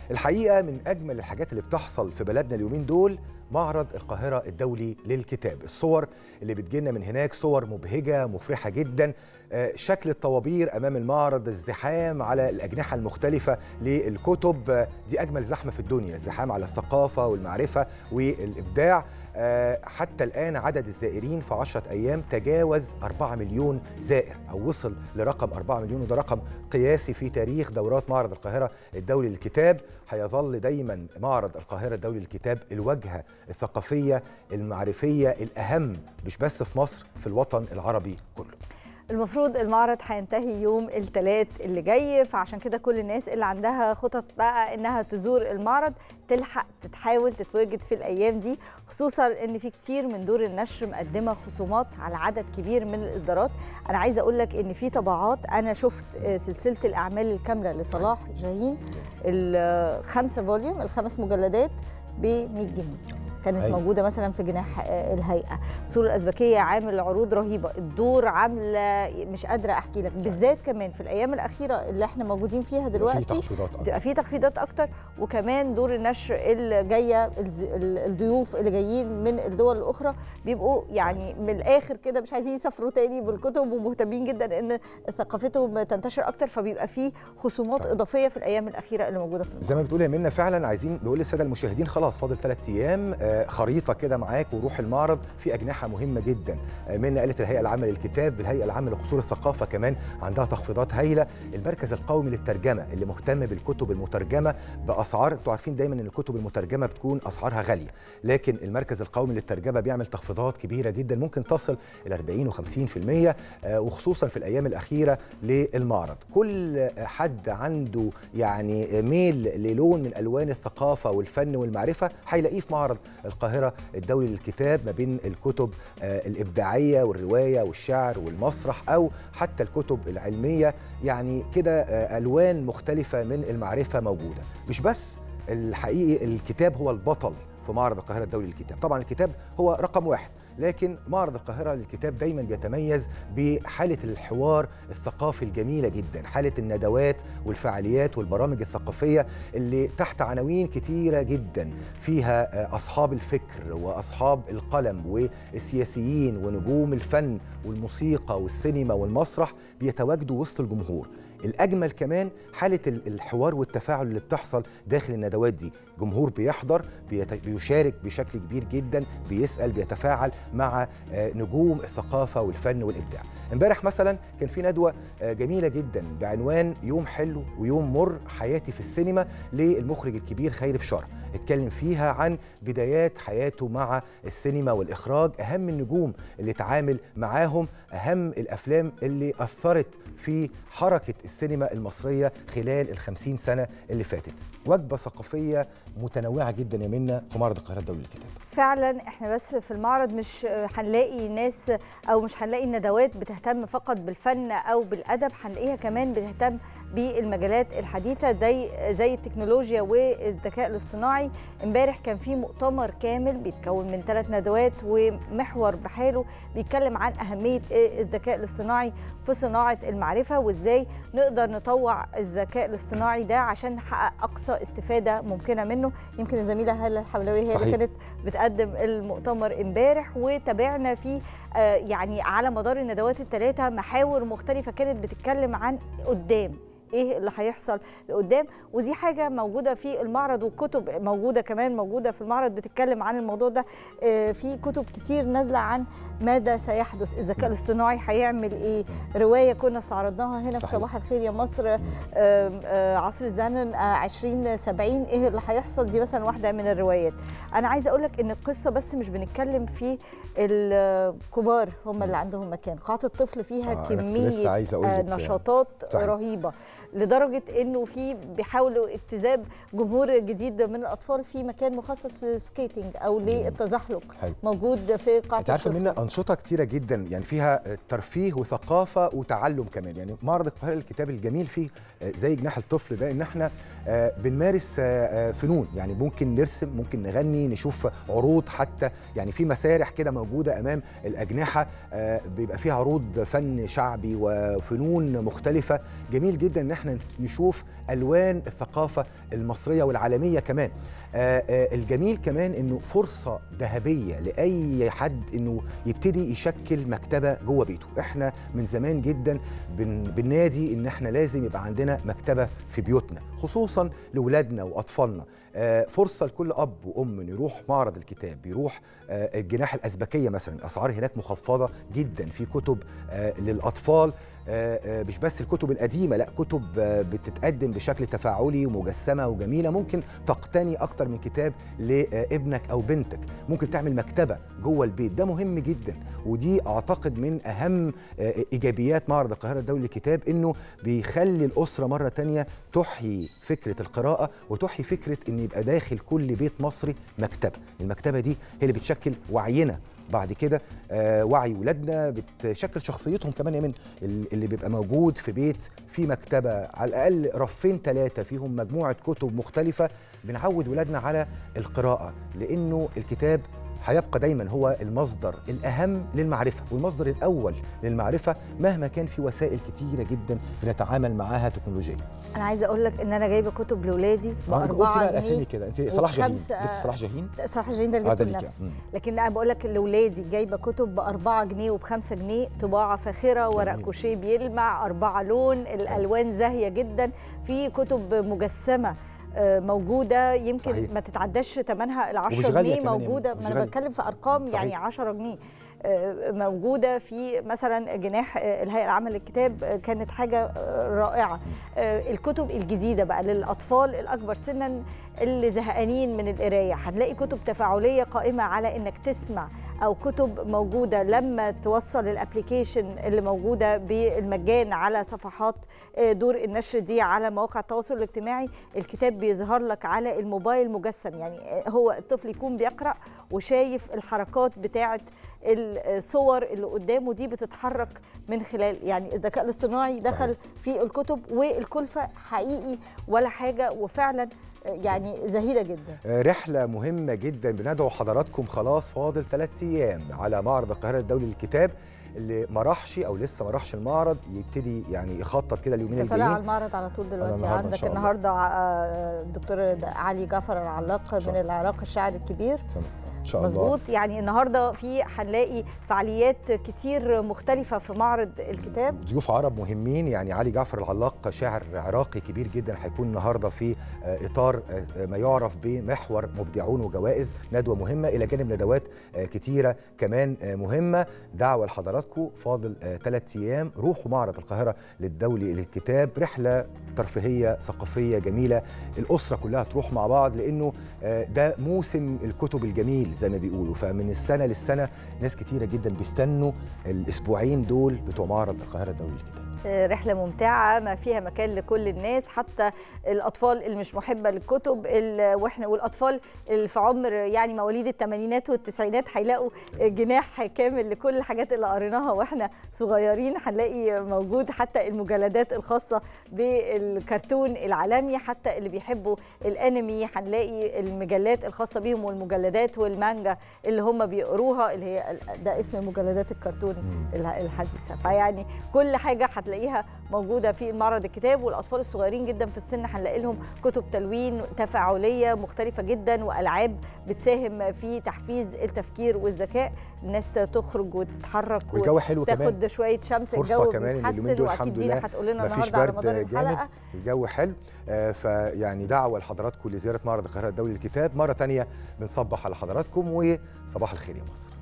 الحقيقه من اجمل الحاجات اللي بتحصل في بلدنا اليومين دول معرض القاهرة الدولي للكتاب الصور اللي بتجينا من هناك صور مبهجة مفرحة جدا آه، شكل الطوابير أمام المعرض الزحام على الأجنحة المختلفة للكتب آه، دي أجمل زحمة في الدنيا الزحام على الثقافة والمعرفة والإبداع آه، حتى الآن عدد الزائرين في عشرة أيام تجاوز 4 مليون زائر أو وصل لرقم 4 مليون وده رقم قياسي في تاريخ دورات معرض القاهرة الدولي للكتاب هيظل دايما معرض القاهرة الدولي للكتاب الواجهة الثقافية المعرفية الأهم مش بس في مصر في الوطن العربي كله المفروض المعرض هينتهي يوم الثلاث اللي جاي فعشان كده كل الناس اللي عندها خطط بقى انها تزور المعرض تلحق تتحاول تتواجد في الايام دي خصوصا ان في كتير من دور النشر مقدمه خصومات على عدد كبير من الاصدارات انا عايزه اقول لك ان في طبعات انا شفت سلسله الاعمال الكامله لصلاح جاهين الخمسه فوليوم الخمس مجلدات ب 100 جنيه كانت أي. موجوده مثلا في جناح الهيئه سور الازبكيه عامل عروض رهيبه الدور عامله مش قادره احكي لك بالذات كمان في الايام الاخيره اللي احنا موجودين فيها دلوقتي في تخفيضات تبقى في تخفيضات اكتر وكمان دور النشر اللي جايه الضيوف اللي جايين من الدول الاخرى بيبقوا يعني من الاخر كده مش عايزين يسافروا تاني بالكتب ومهتمين جدا ان ثقافتهم تنتشر اكتر فبيبقى في خصومات فعلا. اضافيه في الايام الاخيره اللي موجوده في زي ما بتقول يا منى فعلا عايزين نقول للساده المشاهدين خلاص فاضل ثلاث ايام خريطه كده معاك وروح المعرض في اجنحه مهمه جدا منى قالت الهيئه العامه للكتاب الهيئه العامه لقصور الثقافه كمان عندها تخفيضات هايله المركز القومي للترجمه اللي مهتم بالكتب المترجمه باسعار انتوا عارفين دايما ان الكتب المترجمه بتكون اسعارها غاليه لكن المركز القومي للترجمه بيعمل تخفيضات كبيره جدا ممكن تصل الى 40 و50% وخصوصا في الايام الاخيره للمعرض كل حد عنده يعني ميل للون من الوان الثقافه والفن والمعرفه هيلاقيه في معرض القاهرة الدولي للكتاب ما بين الكتب الإبداعية والرواية والشعر والمسرح أو حتى الكتب العلمية يعني كده ألوان مختلفة من المعرفة موجودة مش بس الحقيقي الكتاب هو البطل في معرض القاهرة الدولي للكتاب طبعا الكتاب هو رقم واحد لكن معرض القاهرة للكتاب دايما بيتميز بحالة الحوار الثقافي الجميلة جدا حالة الندوات والفعاليات والبرامج الثقافية اللي تحت عناوين كتيرة جدا فيها أصحاب الفكر وأصحاب القلم والسياسيين ونجوم الفن والموسيقى والسينما والمسرح بيتواجدوا وسط الجمهور الاجمل كمان حاله الحوار والتفاعل اللي بتحصل داخل الندوات دي جمهور بيحضر بيشارك بشكل كبير جدا بيسال بيتفاعل مع نجوم الثقافه والفن والابداع امبارح مثلا كان في ندوه جميله جدا بعنوان يوم حلو ويوم مر حياتي في السينما للمخرج الكبير خيري بشاره اتكلم فيها عن بدايات حياته مع السينما والاخراج اهم النجوم اللي اتعامل معاهم اهم الافلام اللي اثرت في حركه السينما المصريه خلال الخمسين سنه اللي فاتت وجبه ثقافيه متنوعه جدا يا منا في معرض القاهره الدولي للكتاب فعلا احنا بس في المعرض مش هنلاقي ناس او مش هنلاقي الندوات بتهتم فقط بالفن او بالادب هنلاقيها كمان بتهتم بالمجالات الحديثه زي زي التكنولوجيا والذكاء الاصطناعي امبارح كان في مؤتمر كامل بيتكون من ثلاث ندوات ومحور بحاله بيتكلم عن اهميه الذكاء الاصطناعي في صناعه المعرفه وازاي نقدر نطوع الذكاء الاصطناعي ده عشان نحقق اقصى استفاده ممكنه منه يمكن الزميله هاله الحملاوي هي اللي كانت بتقدم المؤتمر امبارح وتابعنا فيه آه يعني على مدار الندوات الثلاثه محاور مختلفه كانت بتتكلم عن قدام ايه اللي هيحصل لقدام ودي حاجه موجوده في المعرض وكتب موجوده كمان موجوده في المعرض بتتكلم عن الموضوع ده في كتب كتير نازله عن ماذا سيحدث الذكاء الاصطناعي هيعمل ايه روايه كنا استعرضناها هنا صحيح. في صباح الخير يا مصر عصر الزمن 2070 ايه اللي هيحصل دي مثلا واحده من الروايات انا عايزه اقول لك ان القصه بس مش بنتكلم في الكبار هم اللي عندهم مكان قاعه الطفل فيها آه كميه نشاطات يعني. رهيبه لدرجه انه في بيحاولوا اجتذاب جمهور جديد من الاطفال في مكان مخصص للسكيتنج او للتزحلق حلو. موجود في قاعه انت عارفه منا انشطه كتيره جدا يعني فيها ترفيه وثقافه وتعلم كمان يعني معرض القاهره للكتاب الجميل فيه زي جناح الطفل ده ان احنا بنمارس فنون يعني ممكن نرسم ممكن نغني نشوف عروض حتى يعني في مسارح كده موجوده امام الاجنحه بيبقى فيها عروض فن شعبي وفنون مختلفه جميل جدا ان احنا نشوف الوان الثقافه المصريه والعالميه كمان آه، آه، الجميل كمان انه فرصه ذهبيه لاي حد انه يبتدي يشكل مكتبه جوه بيته احنا من زمان جدا بن بننادي ان احنا لازم يبقى عندنا مكتبه في بيوتنا خصوصا لاولادنا واطفالنا آه، فرصه لكل اب وام انه يروح معرض الكتاب يروح آه، الجناح الازبكيه مثلا الاسعار هناك مخفضه جدا في كتب آه، للاطفال آه، آه، مش بس الكتب القديمه لا كتب آه، بتتقدم بشكل تفاعلي ومجسمه وجميله ممكن تقتني اكتر من كتاب لابنك او بنتك ممكن تعمل مكتبه جوه البيت ده مهم جدا ودي اعتقد من اهم آه، ايجابيات معرض القاهره الدولي للكتاب انه بيخلي الاسره مره تانية تحيي فكره القراءه وتحيي فكره ان يبقى داخل كل بيت مصري مكتبه المكتبه دي هي اللي بتشكل وعينا بعد كده آه وعي ولادنا بتشكل شخصيتهم كمان يا من اللي بيبقى موجود في بيت في مكتبه على الاقل رفين ثلاثه فيهم مجموعه كتب مختلفه بنعود ولادنا على القراءه لانه الكتاب هيبقى دايما هو المصدر الاهم للمعرفه والمصدر الاول للمعرفه مهما كان في وسائل كتيره جدا بنتعامل معاها تكنولوجيا انا عايزه اقول لك ان انا جايبه كتب لاولادي ب ما انت قلتي 4 بقى جنيه الاسامي كده انت صلاح جاهين وبخمسة- جبت صلاح جاهين صراحه جايين ده اللي آه، ده جبته ليك. لنفسي مم. لكن انا بقول لك لاولادي جايبه كتب ب 4 جنيه وب 5 جنيه طباعه فاخره ورق جميل. كوشيه بيلمع أربعة لون الالوان زاهيه جدا في كتب مجسمه آه، موجوده يمكن صحيح. ما تتعداش ثمنها ال 10 ومش غالية جنيه كمان يا موجوده مش ما انا غالية. بتكلم في ارقام صحيح. يعني 10 جنيه آه، موجوده في مثلا جناح آه، الهيئه العامه للكتاب آه، كانت حاجه آه، رائعه آه، الكتب الجديده بقى للاطفال الاكبر سنا اللي زهقانين من القرايه هنلاقي كتب تفاعليه قائمه على انك تسمع او كتب موجوده لما توصل الابلكيشن اللي موجوده بالمجان على صفحات آه، دور النشر دي على مواقع التواصل الاجتماعي الكتاب بيظهر لك على الموبايل مجسم يعني آه، هو الطفل يكون بيقرا وشايف الحركات بتاعه الصور اللي قدامه دي بتتحرك من خلال يعني الذكاء الاصطناعي دخل في الكتب والكلفه حقيقي ولا حاجه وفعلا آه، يعني زهيده جدا رحلة مهمة جدا بندعو حضراتكم خلاص فاضل ثلاث أيام على معرض القاهرة الدولي للكتاب اللي ما راحش أو لسه ما راحش المعرض يبتدي يعني يخطط كده اليومين انت طالع على الجايين المعرض على طول دلوقتي النهاردة إن عندك شاء الله. النهارده آه، الدكتور د- علي جعفر العلاق شاء من الله. العراق الشاعر الكبير إن شاء الله مظبوط يعني النهارده في هنلاقي فعاليات كتير مختلفه في معرض الكتاب ضيوف عرب مهمين يعني علي جعفر العلاق شاعر عراقي كبير جدا هيكون النهارده في آه، اطار آه، ما يعرف بمحور مبدعون وجوائز ندوه مهمه الى جانب ندوات آه، كتيره كمان آه، مهمه دعوه لحضراتكم فاضل ثلاث ايام روحوا معرض القاهره للدولي للكتاب رحله ترفيهيه ثقافيه جميله الاسره كلها تروح مع بعض لانه آه، ده موسم الكتب الجميل زي ما بيقولوا فمن السنه للسنه ناس كتيره جدا بيستنوا الاسبوعين دول بتوع معرض القاهره الدولي للكتاب آه، رحله ممتعه ما فيها مكان لكل الناس حتى الاطفال اللي مش محبه للكتب ال- واحنا والاطفال اللي في عمر يعني مواليد الثمانينات والتسعينات هيلاقوا جناح كامل لكل الحاجات اللي قريناها واحنا صغيرين هنلاقي موجود حتى المجلدات الخاصه بالكرتون العالمي حتى اللي بيحبوا الانمي هنلاقي المجلات الخاصه بيهم والمجلدات والمانجا اللي هم بيقروها اللي هي ال- ده اسم مجلدات الكرتون مم. الح- الحديثه فيعني كل حاجه هتلاقيها موجوده في معرض الكتاب والاطفال الصغيرين جدا في السن هنلاقي لهم كتب تلوين تفاعليه مختلفه جدا والعاب بتساهم في تحفيز التفكير والذكاء الناس تخرج وتتحرك والجو حلو كمان وتاخد شويه شمس فرصه الجو كمان ان اليومين بيتحسن دول واكيد الحمد دينا لله هتقول لنا مفيش النهارده على برد مدار جامد الحلقه الجو حلو آه، فيعني دعوه لحضراتكم لزياره معرض القاهره الدولي للكتاب مره تانية بنصبح على حضراتكم وصباح الخير يا مصر